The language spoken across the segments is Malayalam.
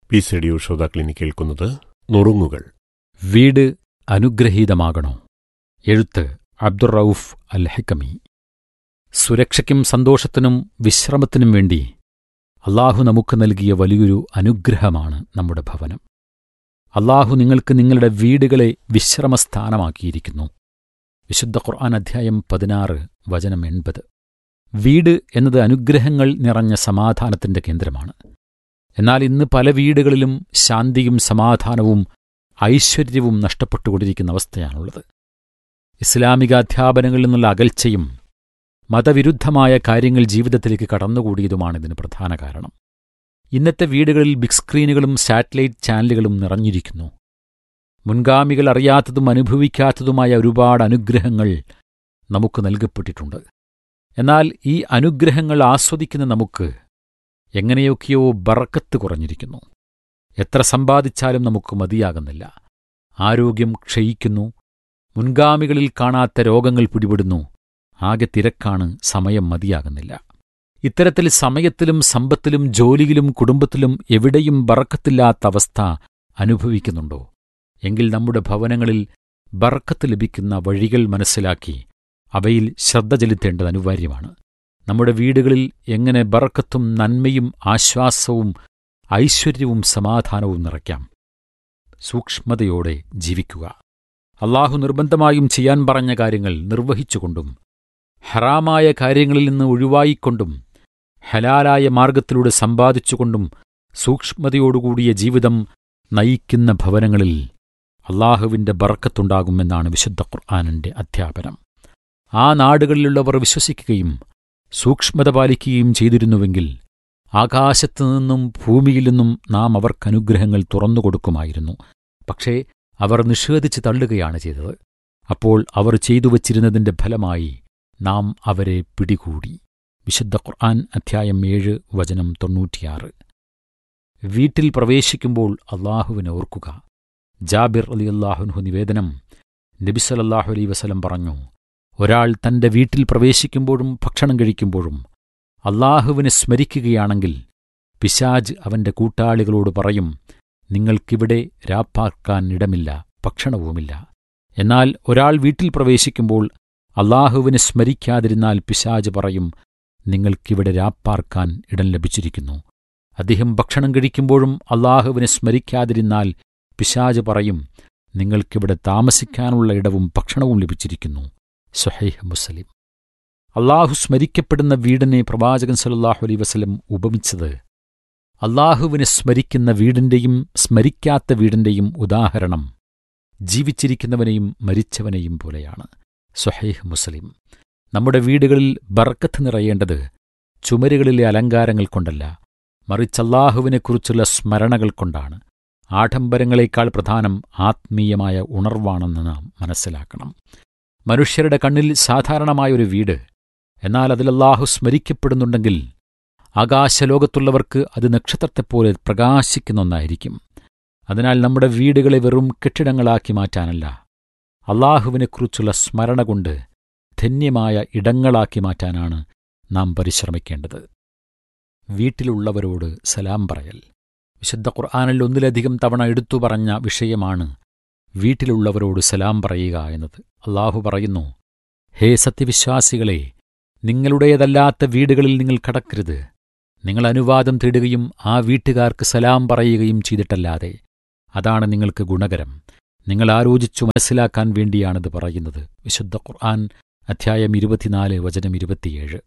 പീസ് റേഡിയോ ശ്രോതാക്കളിനി കേൾക്കുന്നത് നുറുങ്ങുകൾ വീട് അനുഗ്രഹീതമാകണോ എഴുത്ത് അബ്ദുർ റൌഫ് അൽ ഹക്കമി സുരക്ഷയ്ക്കും സന്തോഷത്തിനും വിശ്രമത്തിനും വേണ്ടി അള്ളാഹു നമുക്ക് നൽകിയ വലിയൊരു അനുഗ്രഹമാണ് നമ്മുടെ ഭവനം അള്ളാഹു നിങ്ങൾക്ക് നിങ്ങളുടെ വീടുകളെ വിശ്രമസ്ഥാനമാക്കിയിരിക്കുന്നു വിശുദ്ധ ഖുർആൻ അധ്യായം പതിനാറ് വചനം എൺപത് വീട് എന്നത് അനുഗ്രഹങ്ങൾ നിറഞ്ഞ സമാധാനത്തിന്റെ കേന്ദ്രമാണ് എന്നാൽ ഇന്ന് പല വീടുകളിലും ശാന്തിയും സമാധാനവും ഐശ്വര്യവും നഷ്ടപ്പെട്ടുകൊണ്ടിരിക്കുന്ന അവസ്ഥയാണുള്ളത് ഇസ്ലാമിക അധ്യാപനങ്ങളിൽ നിന്നുള്ള അകൽച്ചയും മതവിരുദ്ധമായ കാര്യങ്ങൾ ജീവിതത്തിലേക്ക് കടന്നുകൂടിയതുമാണ് ഇതിന് പ്രധാന കാരണം ഇന്നത്തെ വീടുകളിൽ ബിഗ് സ്ക്രീനുകളും സാറ്റലൈറ്റ് ചാനലുകളും നിറഞ്ഞിരിക്കുന്നു മുൻഗാമികൾ അറിയാത്തതും അനുഭവിക്കാത്തതുമായ ഒരുപാട് അനുഗ്രഹങ്ങൾ നമുക്ക് നൽകപ്പെട്ടിട്ടുണ്ട് എന്നാൽ ഈ അനുഗ്രഹങ്ങൾ ആസ്വദിക്കുന്ന നമുക്ക് എങ്ങനെയൊക്കെയോ ബറക്കത്ത് കുറഞ്ഞിരിക്കുന്നു എത്ര സമ്പാദിച്ചാലും നമുക്ക് മതിയാകുന്നില്ല ആരോഗ്യം ക്ഷയിക്കുന്നു മുൻഗാമികളിൽ കാണാത്ത രോഗങ്ങൾ പിടിപെടുന്നു ആകെ തിരക്കാണ് സമയം മതിയാകുന്നില്ല ഇത്തരത്തിൽ സമയത്തിലും സമ്പത്തിലും ജോലിയിലും കുടുംബത്തിലും എവിടെയും ബറക്കത്തില്ലാത്ത അവസ്ഥ അനുഭവിക്കുന്നുണ്ടോ എങ്കിൽ നമ്മുടെ ഭവനങ്ങളിൽ ബറക്കത്ത് ലഭിക്കുന്ന വഴികൾ മനസ്സിലാക്കി അവയിൽ ശ്രദ്ധ ചെലുത്തേണ്ടത് അനിവാര്യമാണ് നമ്മുടെ വീടുകളിൽ എങ്ങനെ ബറക്കത്തും നന്മയും ആശ്വാസവും ഐശ്വര്യവും സമാധാനവും നിറയ്ക്കാം സൂക്ഷ്മതയോടെ ജീവിക്കുക അള്ളാഹു നിർബന്ധമായും ചെയ്യാൻ പറഞ്ഞ കാര്യങ്ങൾ നിർവഹിച്ചുകൊണ്ടും ഹറാമായ കാര്യങ്ങളിൽ നിന്ന് ഒഴിവായിക്കൊണ്ടും ഹലാലായ മാർഗത്തിലൂടെ സമ്പാദിച്ചുകൊണ്ടും സൂക്ഷ്മതയോടുകൂടിയ ജീവിതം നയിക്കുന്ന ഭവനങ്ങളിൽ അള്ളാഹുവിന്റെ ബറക്കത്തുണ്ടാകുമെന്നാണ് വിശുദ്ധ ഖുർആാനിന്റെ അധ്യാപനം ആ നാടുകളിലുള്ളവർ വിശ്വസിക്കുകയും സൂക്ഷ്മത പാലിക്കുകയും ചെയ്തിരുന്നുവെങ്കിൽ ആകാശത്തു നിന്നും ഭൂമിയിൽ നിന്നും നാം അവർക്കനുഗ്രഹങ്ങൾ തുറന്നുകൊടുക്കുമായിരുന്നു പക്ഷേ അവർ നിഷേധിച്ച് തള്ളുകയാണ് ചെയ്തത് അപ്പോൾ അവർ ചെയ്തു വച്ചിരുന്നതിന്റെ ഫലമായി നാം അവരെ പിടികൂടി വിശുദ്ധ ഖുർആൻ അധ്യായം ഏഴ് വചനം തൊണ്ണൂറ്റിയാറ് വീട്ടിൽ പ്രവേശിക്കുമ്പോൾ അള്ളാഹുവിനെ ഓർക്കുക ജാബിർ അലി അള്ളാഹുൻഹു നിവേദനം നബിസലല്ലാഹു അലൈ വസലം പറഞ്ഞു ഒരാൾ തന്റെ വീട്ടിൽ പ്രവേശിക്കുമ്പോഴും ഭക്ഷണം കഴിക്കുമ്പോഴും അള്ളാഹുവിനെ സ്മരിക്കുകയാണെങ്കിൽ പിശാജ് അവന്റെ കൂട്ടാളികളോട് പറയും നിങ്ങൾക്കിവിടെ രാപ്പാർക്കാൻ ഇടമില്ല ഭക്ഷണവുമില്ല എന്നാൽ ഒരാൾ വീട്ടിൽ പ്രവേശിക്കുമ്പോൾ അള്ളാഹുവിനെ സ്മരിക്കാതിരുന്നാൽ പിശാജ് പറയും നിങ്ങൾക്കിവിടെ രാപ്പാർക്കാൻ ഇടം ലഭിച്ചിരിക്കുന്നു അദ്ദേഹം ഭക്ഷണം കഴിക്കുമ്പോഴും അള്ളാഹുവിനെ സ്മരിക്കാതിരുന്നാൽ പിശാജ് പറയും നിങ്ങൾക്കിവിടെ താമസിക്കാനുള്ള ഇടവും ഭക്ഷണവും ലഭിച്ചിരിക്കുന്നു സുഹൈഹ് മുസ്ലിം അള്ളാഹു സ്മരിക്കപ്പെടുന്ന വീടിനെ പ്രവാചകൻ സല്ലാഹു അലൈ വസലം ഉപമിച്ചത് അള്ളാഹുവിനെ സ്മരിക്കുന്ന വീടിന്റെയും സ്മരിക്കാത്ത വീടിന്റെയും ഉദാഹരണം ജീവിച്ചിരിക്കുന്നവനെയും മരിച്ചവനെയും പോലെയാണ് സുഹൈഹ് മുസ്ലിം നമ്മുടെ വീടുകളിൽ ബർക്കത്ത് നിറയേണ്ടത് ചുമരുകളിലെ അലങ്കാരങ്ങൾ കൊണ്ടല്ല മറിച്ച് അള്ളാഹുവിനെക്കുറിച്ചുള്ള സ്മരണകൾ കൊണ്ടാണ് ആഡംബരങ്ങളെക്കാൾ പ്രധാനം ആത്മീയമായ ഉണർവാണെന്ന് നാം മനസ്സിലാക്കണം മനുഷ്യരുടെ കണ്ണിൽ സാധാരണമായ ഒരു വീട് എന്നാൽ അതിൽ അള്ളാഹു സ്മരിക്കപ്പെടുന്നുണ്ടെങ്കിൽ ആകാശലോകത്തുള്ളവർക്ക് അത് നക്ഷത്രത്തെപ്പോലെ പ്രകാശിക്കുന്ന ഒന്നായിരിക്കും അതിനാൽ നമ്മുടെ വീടുകളെ വെറും കെട്ടിടങ്ങളാക്കി മാറ്റാനല്ല അള്ളാഹുവിനെക്കുറിച്ചുള്ള സ്മരണ കൊണ്ട് ധന്യമായ ഇടങ്ങളാക്കി മാറ്റാനാണ് നാം പരിശ്രമിക്കേണ്ടത് വീട്ടിലുള്ളവരോട് സലാം പറയൽ വിശുദ്ധ ഖുർആാനിൽ ഒന്നിലധികം തവണ എടുത്തു പറഞ്ഞ വിഷയമാണ് വീട്ടിലുള്ളവരോട് സലാം പറയുക എന്നത് അള്ളാഹു പറയുന്നു ഹേ സത്യവിശ്വാസികളെ നിങ്ങളുടേതല്ലാത്ത വീടുകളിൽ നിങ്ങൾ കടക്കരുത് നിങ്ങൾ അനുവാദം തേടുകയും ആ വീട്ടുകാർക്ക് സലാം പറയുകയും ചെയ്തിട്ടല്ലാതെ അതാണ് നിങ്ങൾക്ക് ഗുണകരം നിങ്ങൾ ആലോചിച്ചു മനസ്സിലാക്കാൻ വേണ്ടിയാണിത് പറയുന്നത് വിശുദ്ധ ഖുർആൻ അധ്യായം ഇരുപത്തിനാല് വചനം ഇരുപത്തിയേഴ്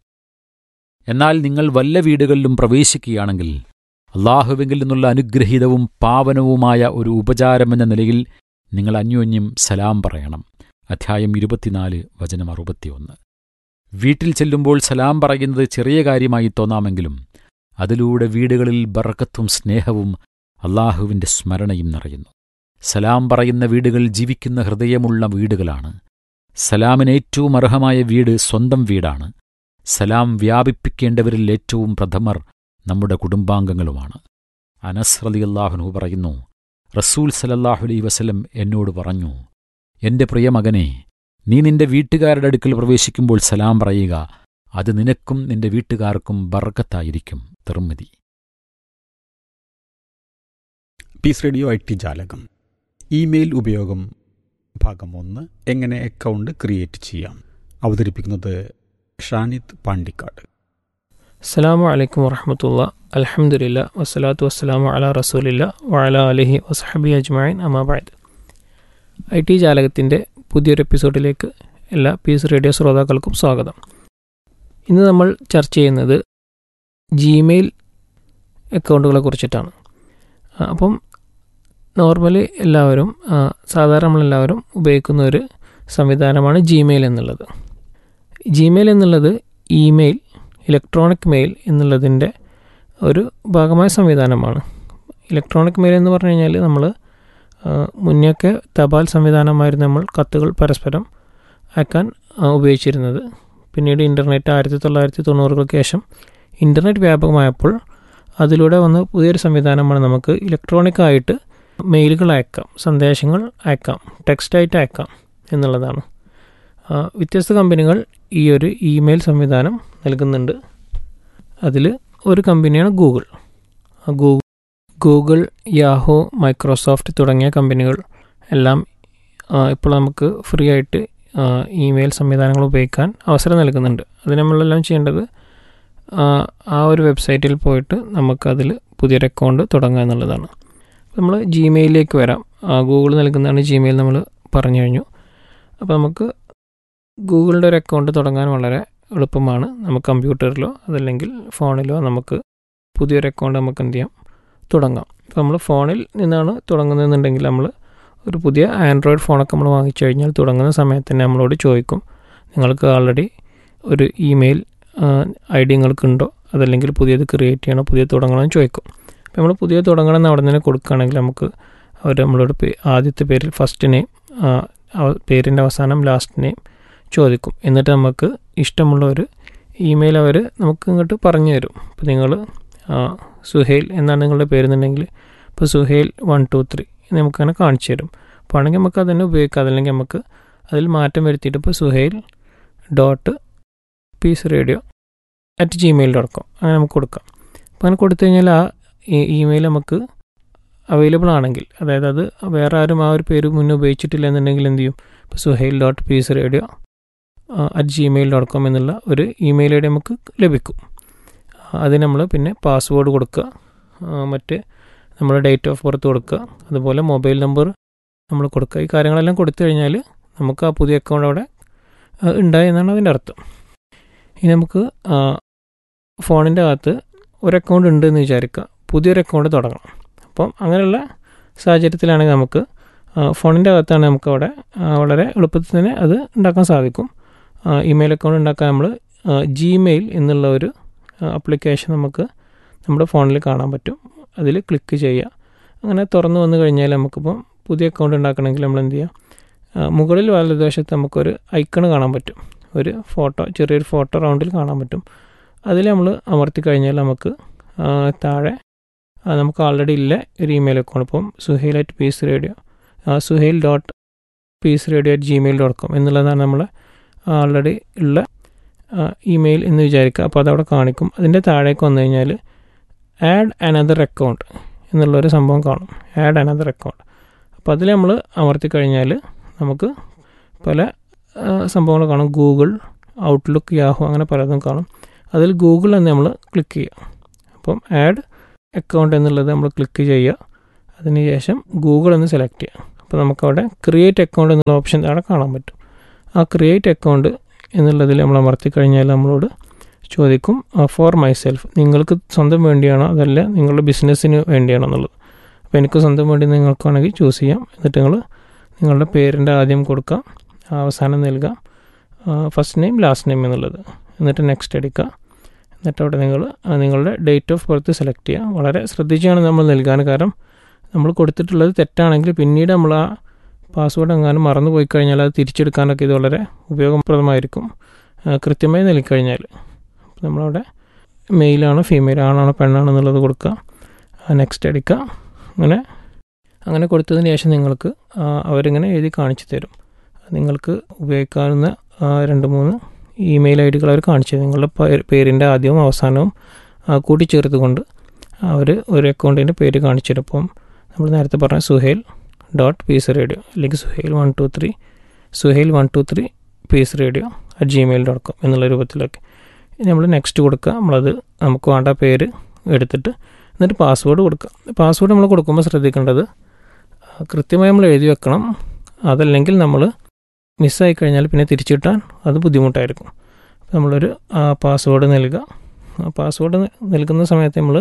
എന്നാൽ നിങ്ങൾ വല്ല വീടുകളിലും പ്രവേശിക്കുകയാണെങ്കിൽ അള്ളാഹുവെങ്കിൽ നിന്നുള്ള അനുഗ്രഹീതവും പാവനവുമായ ഒരു ഉപചാരമെന്ന നിലയിൽ നിങ്ങൾ അന്യോന്യം സലാം പറയണം അധ്യായം ഇരുപത്തിനാല് വചനം അറുപത്തിയൊന്ന് വീട്ടിൽ ചെല്ലുമ്പോൾ സലാം പറയുന്നത് ചെറിയ കാര്യമായി തോന്നാമെങ്കിലും അതിലൂടെ വീടുകളിൽ ബറക്കത്തും സ്നേഹവും അള്ളാഹുവിന്റെ സ്മരണയും നിറയുന്നു സലാം പറയുന്ന വീടുകൾ ജീവിക്കുന്ന ഹൃദയമുള്ള വീടുകളാണ് സലാമിന് ഏറ്റവും അർഹമായ വീട് സ്വന്തം വീടാണ് സലാം വ്യാപിപ്പിക്കേണ്ടവരിൽ ഏറ്റവും പ്രഥമർ നമ്മുടെ കുടുംബാംഗങ്ങളുമാണ് അനസ് റലിയല്ലാഹുനു പറയുന്നു റസൂൽ സലല്ലാഹു അലൈ വസലം എന്നോട് പറഞ്ഞു എന്റെ പ്രിയമകനെ നീ നിന്റെ വീട്ടുകാരുടെ അടുക്കൽ പ്രവേശിക്കുമ്പോൾ സലാം പറയുക അത് നിനക്കും നിന്റെ വീട്ടുകാർക്കും ബർക്കത്തായിരിക്കും തിർമിതി പീസ് റേഡിയോ ഐ ടി ജാലകം ഇമെയിൽ ഉപയോഗം ഭാഗം ഒന്ന് എങ്ങനെ അക്കൗണ്ട് ക്രിയേറ്റ് ചെയ്യാം അവതരിപ്പിക്കുന്നത് ഷാനിദ് പാണ്ടിക്കാട് അസ്സാം വലൈക്കും വറഹമത്തുള്ള അലഹമുല്ല വസ്സലാത്തു വസ്സലാമു അല റസൂലില്ല വഅല അലഹി വസഹബി അജ്മാൻ അമാബാദ് ഐ ടി ജാലകത്തിൻ്റെ പുതിയൊരു എപ്പിസോഡിലേക്ക് എല്ലാ പീസ് റേഡിയോ ശ്രോതാക്കൾക്കും സ്വാഗതം ഇന്ന് നമ്മൾ ചർച്ച ചെയ്യുന്നത് ജിമെയിൽ അക്കൗണ്ടുകളെ കുറിച്ചിട്ടാണ് ആ, അപ്പം നോർമലി എല്ലാവരും ആ, സാധാരണ നമ്മളെല്ലാവരും ഉപയോഗിക്കുന്ന ഒരു സംവിധാനമാണ് ജിമെയിൽ എന്നുള്ളത് ജിമെയിൽ എന്നുള്ളത് ഇമെയിൽ ഇലക്ട്രോണിക് മെയിൽ എന്നുള്ളതിൻ്റെ ഒരു ഭാഗമായ സംവിധാനമാണ് ഇലക്ട്രോണിക് മെയിൽ എന്ന് പറഞ്ഞു കഴിഞ്ഞാൽ നമ്മൾ മുന്നേയൊക്കെ തപാൽ സംവിധാനമായിരുന്നു നമ്മൾ കത്തുകൾ പരസ്പരം അയക്കാൻ ആ, ഉപയോഗിച്ചിരുന്നത് പിന്നീട് ഇൻ്റർനെറ്റ് ആയിരത്തി തൊള്ളായിരത്തി തൊണ്ണൂറുകൾക്ക് ശേഷം ഇൻ്റർനെറ്റ് വ്യാപകമായപ്പോൾ അതിലൂടെ വന്ന പുതിയൊരു സംവിധാനമാണ് നമുക്ക് ഇലക്ട്രോണിക് ആയിട്ട് മെയിലുകൾ അയക്കാം സന്ദേശങ്ങൾ അയക്കാം ടെക്സ്റ്റായിട്ട് അയക്കാം എന്നുള്ളതാണ് ആ, വ്യത്യസ്ത കമ്പനികൾ ഈ ഒരു ഇമെയിൽ സംവിധാനം നൽകുന്നുണ്ട് അതിൽ ഒരു കമ്പനിയാണ് ഗൂഗിൾ ആ ഗൂഗിൾ ഗൂഗിൾ യാഹോ മൈക്രോസോഫ്റ്റ് തുടങ്ങിയ കമ്പനികൾ എല്ലാം ആ, ഇപ്പോൾ നമുക്ക് ഫ്രീ ആയിട്ട് ആ, ഇമെയിൽ സംവിധാനങ്ങൾ ഉപയോഗിക്കാൻ അവസരം നൽകുന്നുണ്ട് അതിന് നമ്മളെല്ലാം ചെയ്യേണ്ടത് ആ, ആ ഒരു വെബ്സൈറ്റിൽ പോയിട്ട് നമുക്കതിൽ പുതിയൊരു അക്കൗണ്ട് തുടങ്ങുക എന്നുള്ളതാണ് നമ്മൾ ജിമെയിലിലേക്ക് വരാം ആ, ഗൂഗിൾ നൽകുന്നതാണ് ജിമെയിൽ നമ്മൾ പറഞ്ഞു കഴിഞ്ഞു അപ്പോൾ നമുക്ക് ഗൂഗിളിൻ്റെ ഒരു അക്കൗണ്ട് തുടങ്ങാൻ വളരെ എളുപ്പമാണ് നമുക്ക് കമ്പ്യൂട്ടറിലോ അതല്ലെങ്കിൽ ഫോണിലോ നമുക്ക് പുതിയൊരു അക്കൗണ്ട് നമുക്ക് എന്ത് ചെയ്യാം തുടങ്ങാം ഇപ്പോൾ നമ്മൾ ഫോണിൽ നിന്നാണ് തുടങ്ങുന്നതെന്നുണ്ടെങ്കിൽ നമ്മൾ ഒരു പുതിയ ആൻഡ്രോയിഡ് ഫോണൊക്കെ നമ്മൾ വാങ്ങിച്ചു കഴിഞ്ഞാൽ തുടങ്ങുന്ന സമയത്ത് തന്നെ നമ്മളോട് ചോദിക്കും നിങ്ങൾക്ക് ആൾറെഡി ഒരു ഇമെയിൽ ഐ ഡി നിങ്ങൾക്കുണ്ടോ അതല്ലെങ്കിൽ പുതിയത് ക്രിയേറ്റ് ചെയ്യണോ പുതിയത് തുടങ്ങണമെന്ന് ചോദിക്കും അപ്പോൾ നമ്മൾ പുതിയത് തുടങ്ങണം എന്ന് അവിടെ തന്നെ കൊടുക്കുകയാണെങ്കിൽ നമുക്ക് അവർ നമ്മളോട് പേ- ആദ്യത്തെ പേരിൽ ഫസ്റ്റ് നെയിം പേരിൻ്റെ അവസാനം ലാസ്റ്റ് നെയിം ചോദിക്കും എന്നിട്ട് നമുക്ക് ഇഷ്ടമുള്ള ഒരു ഇമെയിൽ അവർ നമുക്ക് ഇങ്ങോട്ട് പറഞ്ഞു തരും ഇപ്പോൾ നിങ്ങൾ സുഹേൽ എന്നാണ് നിങ്ങളുടെ പേരെന്നുണ്ടെങ്കിൽ ഇപ്പോൾ സുഹേൽ വൺ ടു ത്രീ നമുക്കങ്ങനെ കാണിച്ചു തരും അപ്പോൾ ആണെങ്കിൽ നമുക്ക് അതന്നെ ഉപയോഗിക്കാം അതല്ലെങ്കിൽ നമുക്ക് അതിൽ മാറ്റം വരുത്തിയിട്ട് ഇപ്പോൾ Suhail dot peace radio at Gmail dot com അങ്ങനെ നമുക്ക് കൊടുക്കാം അപ്പോൾ അങ്ങനെ കൊടുത്തു കഴിഞ്ഞാൽ ആ ഇമെയിൽ നമുക്ക് അവൈലബിൾ ആണെങ്കിൽ അതായത് അത് വേറെ ആരും ആ ഒരു പേര് മുന്നേ ഉപയോഗിച്ചിട്ടില്ല എന്നുണ്ടെങ്കിൽ എന്ത് ചെയ്യും ഇപ്പോൾ Suhail dot peace radio at Gmail dot com എന്നുള്ള ഒരു ഇമെയിൽ ഐ ഡി നമുക്ക് ലഭിക്കും അതിന് നമ്മൾ പിന്നെ പാസ്വേഡ് കൊടുക്കുക ആ, മറ്റ് നമ്മുടെ ഡേറ്റ് ഓഫ് ബർത്ത് കൊടുക്കുക അതുപോലെ മൊബൈൽ നമ്പർ നമ്മൾ കൊടുക്കുക ഈ കാര്യങ്ങളെല്ലാം കൊടുത്തു കഴിഞ്ഞാൽ നമുക്ക് ആ പുതിയ അക്കൗണ്ട് അവിടെ ആ, ഉണ്ടായി എന്നാണ് അതിൻ്റെ അർത്ഥം ഇനി നമുക്ക് ഫോണിൻ്റെ അകത്ത് ഒരു അക്കൗണ്ട് ഉണ്ട് എന്ന് വിചാരിക്കുക പുതിയൊരു അക്കൗണ്ട് തുടങ്ങണം അപ്പം അങ്ങനെയുള്ള സാഹചര്യത്തിലാണെങ്കിൽ നമുക്ക് ഫോണിൻ്റെ അകത്താണ് നമുക്ക് അവിടെ ആ, വളരെ എളുപ്പത്തിൽ തന്നെ അത് ഉണ്ടാക്കാൻ സാധിക്കും ഇമെയിൽ അക്കൗണ്ട് ഉണ്ടാക്കാൻ നമ്മൾ ജിമെയിൽ എന്നുള്ള ഒരു ആപ്ലിക്കേഷൻ നമുക്ക് നമ്മുടെ ഫോണിൽ കാണാൻ പറ്റും അതിൽ ക്ലിക്ക് ചെയ്യുക അങ്ങനെ തുറന്നു വന്നു കഴിഞ്ഞാൽ നമുക്കിപ്പം പുതിയ അക്കൗണ്ട് ഉണ്ടാക്കണമെങ്കിൽ നമ്മൾ എന്ത് ചെയ്യുക ആ, മുകളിൽ വലതുവശത്ത് നമുക്കൊരു ഐക്കൺ കാണാൻ പറ്റും ഒരു ഫോട്ടോ ചെറിയൊരു ഫോട്ടോ റൗണ്ടിൽ കാണാൻ പറ്റും അതിൽ നമ്മൾ അമർത്തി കഴിഞ്ഞാൽ നമുക്ക് ആ, താഴെ ആ, നമുക്ക് ആൾറെഡി ഇല്ല ഒരു ഇമെയിൽ അക്കൗണ്ട് ഇപ്പം Suhail at peace radio Suhail dot peace radio at Gmail dot com എന്നുള്ളതാണ് നമ്മളെ ആൾറെഡി ഉള്ള ഇമെയിൽ എന്ന് വിചാരിക്കുക അപ്പോൾ അതവിടെ കാണിക്കും അതിൻ്റെ താഴേക്ക് വന്നു കഴിഞ്ഞാൽ ആഡ് അനദർ അക്കൗണ്ട് എന്നുള്ളൊരു സംഭവം കാണും ആഡ് അനദർ അക്കൗണ്ട് അപ്പോൾ അതിൽ നമ്മൾ അമർത്തി കഴിഞ്ഞാൽ നമുക്ക് പല ആ, സംഭവങ്ങൾ കാണും ഗൂഗിൾ ഔട്ട്ലുക്ക് യാഹു അങ്ങനെ പലതും കാണും അതിൽ ഗൂഗിൾ എന്ന് നമ്മൾ ക്ലിക്ക് ചെയ്യുക അപ്പം ആഡ് അക്കൗണ്ട് എന്നുള്ളത് നമ്മൾ ക്ലിക്ക് ചെയ്യുക അതിനുശേഷം ഗൂഗിൾ എന്ന് സെലക്ട് ചെയ്യുക അപ്പോൾ നമുക്കവിടെ ക്രിയേറ്റ് അക്കൗണ്ട് എന്നുള്ള ഓപ്ഷൻ അവിടെ കാണാൻ പറ്റും ആ ക്രിയേറ്റ് അക്കൗണ്ട് എന്നുള്ളതിൽ നമ്മൾ അമർത്തി കഴിഞ്ഞാൽ നമ്മളോട് ചോദിക്കും ഫോർ മൈ സെൽഫ് നിങ്ങൾക്ക് സ്വന്തം വേണ്ടിയാണോ അതല്ല നിങ്ങളുടെ ബിസിനസ്സിന് വേണ്ടിയാണോ എന്നുള്ളത് അപ്പോൾ എനിക്ക് സ്വന്തം വേണ്ടി നിങ്ങൾക്കാണെങ്കിൽ ചൂസ് ചെയ്യാം എന്നിട്ട് നിങ്ങൾ നിങ്ങളുടെ പേരിൻ്റെ ആദ്യം കൊടുക്കാം അവസാനം നൽകാം ഫസ്റ്റ് നെയിം ലാസ്റ്റ് നെയിം എന്നുള്ളത് എന്നിട്ട് നെക്സ്റ്റ് അടിക്കുക എന്നിട്ട് അവിടെ നിങ്ങൾ ആ, നിങ്ങളുടെ ഡേറ്റ് ഓഫ് ബർത്ത് സെലക്ട് ചെയ്യുക വളരെ ശ്രദ്ധിച്ചാണ് നമ്മൾ നൽകാൻ കാരണം നമ്മൾ കൊടുത്തിട്ടുള്ളത് തെറ്റാണെങ്കിൽ പിന്നീട് നമ്മൾ ആ പാസ്വേഡ് എങ്ങാനും മറന്നു പോയി കഴിഞ്ഞാൽ അത് തിരിച്ചെടുക്കാനൊക്കെ ഇത് വളരെ ഉപയോഗപ്രദമായിരിക്കും ആ, കൃത്യമായി നൽകിക്കഴിഞ്ഞാൽ അപ്പോൾ നമ്മളവിടെ മെയിലാണോ ഫീമെയിൽ ആണാണോ പെണ്ണാണോ എന്നുള്ളത് കൊടുക്കുക നെക്സ്റ്റ് അടിക്കുക അങ്ങനെ അങ്ങനെ കൊടുത്തതിന് ശേഷം നിങ്ങൾക്ക് ആ, അവരിങ്ങനെ എഴുതി കാണിച്ചു തരും നിങ്ങൾക്ക് ഉപയോഗിക്കാവുന്ന ആ, രണ്ട് മൂന്ന് ഇമെയിൽ ഐ ഡികൾ അവർ കാണിച്ചു തരും നിങ്ങളുടെ പേ- പേരിൻ്റെ ആദ്യവും അവസാനവും ആ, കൂട്ടിച്ചേർത്തുകൊണ്ട് അവർ ഒരു അക്കൗണ്ടിൻ്റെ പേര് കാണിച്ചു തരും അപ്പം നമ്മൾ നേരത്തെ പറഞ്ഞ സുഹേൽ ഡോട്ട് പീസ് റേഡിയോ അല്ലെങ്കിൽ Suhail one two three Suhail one two three peace radio at Gmail dot com എന്നുള്ള രൂപത്തിലൊക്കെ ഇനി നമ്മൾ നെക്സ്റ്റ് കൊടുക്കുക നമ്മളത് നമുക്ക് വേണ്ട പേര് എടുത്തിട്ട് എന്നിട്ട് പാസ്വേഡ് കൊടുക്കുക പാസ്വേഡ് നമ്മൾ കൊടുക്കുമ്പോൾ ശ്രദ്ധിക്കേണ്ടത് ആ, കൃത്യമായി നമ്മൾ എഴുതി വെക്കണം അതല്ലെങ്കിൽ നമ്മൾ മിസ്സായി കഴിഞ്ഞാൽ പിന്നെ തിരിച്ചിട്ടാൻ അത് ബുദ്ധിമുട്ടായിരിക്കും അപ്പോൾ നമ്മളൊരു പാസ്വേഡ് നൽകുക ആ പാസ്വേഡ് നൽകുന്ന സമയത്ത് നമ്മൾ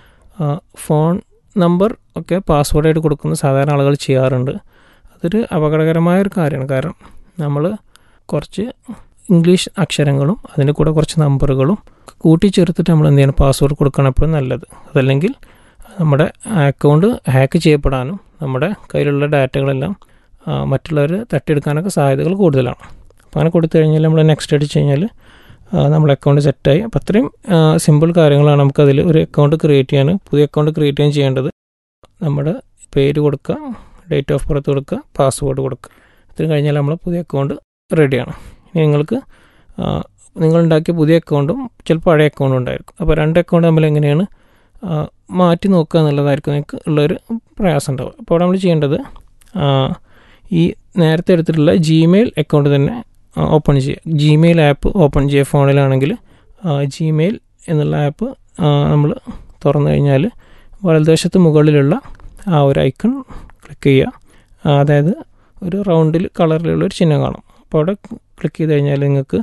ഫോൺ നമ്പർ ഒക്കെ പാസ്വേഡായിട്ട് കൊടുക്കുന്ന സാധാരണ ആളുകൾ ചെയ്യാറുണ്ട് അതൊരു അപകടകരമായ ഒരു കാര്യമാണ് കാരണം നമ്മൾ കുറച്ച് ഇംഗ്ലീഷ് അക്ഷരങ്ങളും അതിൻ്റെ കൂടെ കുറച്ച് നമ്പറുകളും കൂട്ടിച്ചേർത്തിട്ട് നമ്മൾ എന്ത് ചെയ്യണം പാസ്വേഡ് കൊടുക്കണം എപ്പോഴും നല്ലത് അതല്ലെങ്കിൽ നമ്മുടെ അക്കൗണ്ട് ഹാക്ക് ചെയ്യപ്പെടാനും നമ്മുടെ കയ്യിലുള്ള ഡാറ്റകളെല്ലാം ആ, മറ്റുള്ളവർ തട്ടിയെടുക്കാനൊക്കെ സാധ്യതകൾ കൂടുതലാണ് അപ്പോൾ അങ്ങനെ കൊടുത്തു കഴിഞ്ഞാൽ നമ്മൾ നെക്സ്റ്റ് അടിച്ച് കഴിഞ്ഞാൽ ആ, നമ്മുടെ അക്കൗണ്ട് സെറ്റായി അപ്പോൾ അത്രയും സിമ്പിൾ കാര്യങ്ങളാണ് നമുക്കതിൽ ഒരു അക്കൗണ്ട് ക്രിയേറ്റ് ചെയ്യാൻ പുതിയ അക്കൗണ്ട് ക്രിയേറ്റ് ചെയ്യാൻ ചെയ്യേണ്ടത് നമ്മുടെ പേര് കൊടുക്കുക ഡേറ്റ് ഓഫ് ബർത്ത് കൊടുക്കുക പാസ്വേഡ് കൊടുക്കുക ഇത്രയും കഴിഞ്ഞാൽ നമ്മൾ പുതിയ അക്കൗണ്ട് റെഡിയാണ് ഇനി നിങ്ങൾക്ക് ആ, നിങ്ങളുണ്ടാക്കിയ പുതിയ അക്കൗണ്ടും ചിലപ്പോൾ പഴയ അക്കൗണ്ടും ഉണ്ടായിരിക്കും അപ്പോൾ രണ്ട് അക്കൗണ്ട് തമ്മിൽ എങ്ങനെയാണ് ആ, മാറ്റി നോക്കുക എന്നുള്ളതായിരിക്കും നിങ്ങൾക്ക് ഉള്ളൊരു പ്രയാസം ഉണ്ടാവുക അപ്പോൾ അവിടെ നമ്മൾ ചെയ്യേണ്ടത് ആ, ഈ നേരത്തെ എടുത്തിട്ടുള്ള ജിമെയിൽ അക്കൗണ്ട് തന്നെ ഓപ്പൺ ചെയ്യുക ജിമെയിൽ ആപ്പ് ഓപ്പൺ ചെയ്യുക ഫോണിലാണെങ്കിൽ ജിമെയിൽ എന്നുള്ള ആപ്പ് നമ്മൾ തുറന്നു കഴിഞ്ഞാൽ വലതുവശത്ത് മുകളിലുള്ള ആ ഒരു ഐക്കൺ ക്ലിക്ക് ചെയ്യുക ആ, അതായത് ഒരു റൗണ്ടിൽ കളറിലുള്ള ഒരു ചിഹ്നം കാണും അപ്പോൾ അവിടെ ക്ലിക്ക് ചെയ്ത് കഴിഞ്ഞാൽ നിങ്ങൾക്ക്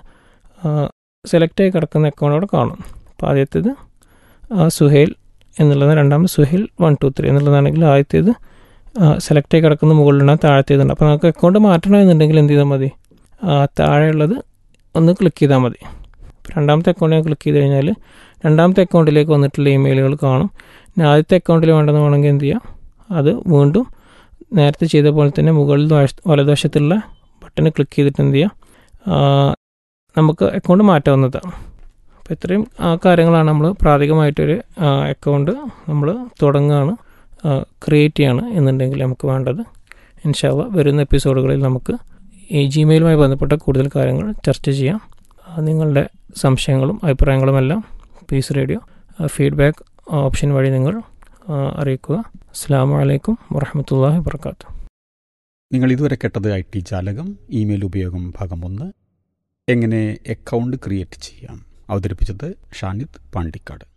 സെലക്ട് ആയി കിടക്കുന്ന അക്കൗണ്ട് അവിടെ കാണും അപ്പോൾ ആദ്യത്തേത് ആ, സുഹേൽ എന്നുള്ളത് രണ്ടാമത് സുഹേൽ വൺ ടു ത്രീ എന്നുള്ളതാണെങ്കിൽ ആദ്യത്തേത് സെലക്ട് ആയി കിടക്കുന്ന മുകളിലുള്ള താഴത്തേതുണ്ട് അപ്പോൾ നമുക്ക് അക്കൗണ്ട് മാറ്റണമെന്നുണ്ടെങ്കിൽ എന്ത് ചെയ്താൽ മതി ആ, താഴെയുള്ളത് ഒന്ന് ക്ലിക്ക് ചെയ്താൽ മതി അപ്പോൾ രണ്ടാമത്തെ അക്കൗണ്ട് ക്ലിക്ക് ചെയ്ത് കഴിഞ്ഞാൽ രണ്ടാമത്തെ അക്കൗണ്ടിലേക്ക് വന്നിട്ടുള്ള ഇമെയിലുകൾ കാണും ഇനി ആദ്യത്തെ അക്കൗണ്ടിൽ വേണ്ടെന്ന് വേണമെങ്കിൽ എന്ത് ചെയ്യാം അത് വീണ്ടും നേരത്തെ ചെയ്ത പോലെ തന്നെ മുകളിൽ വശ- വലതുവശത്തുള്ള ബട്ടൺ ക്ലിക്ക് ചെയ്തിട്ട് എന്ത് ചെയ്യാം ആ, നമുക്ക് അക്കൗണ്ട് മാറ്റാവുന്നതാണ് അപ്പോൾ ഇത്രയും ആ കാര്യങ്ങളാണ് നമ്മൾ പ്രാഥമികമായിട്ടൊരു അക്കൗണ്ട് നമ്മൾ തുടങ്ങുകയാണ് ക്രിയേറ്റ് ചെയ്യാണ് എന്നുണ്ടെങ്കിൽ നമുക്ക് വേണ്ടത് ഇൻഷാല്ല വരുന്ന എപ്പിസോഡുകളിൽ നമുക്ക് ഈ ജിമെയിലുമായി ബന്ധപ്പെട്ട കൂടുതൽ കാര്യങ്ങൾ ചർച്ച ചെയ്യാം ആ, നിങ്ങളുടെ സംശയങ്ങളും അഭിപ്രായങ്ങളുമെല്ലാം പീസ് റേഡിയോ ഫീഡ്ബാക്ക് ഓപ്ഷൻ വഴി നിങ്ങൾ ആ, അറിയിക്കുക അസ്സാം വലൈക്കും വറഹമത്തല്ലാഹി വർക്കാത്തു നിങ്ങൾ ഇതുവരെ കേട്ടത് ഐ ടി ജാലകം ഇമെയിൽ ഉപയോഗം ഭാഗം ഒന്ന് എങ്ങനെ അക്കൗണ്ട് ക്രിയേറ്റ് ചെയ്യാം അവതരിപ്പിച്ചത് ഷാനിദ് പാണ്ടിക്കാട്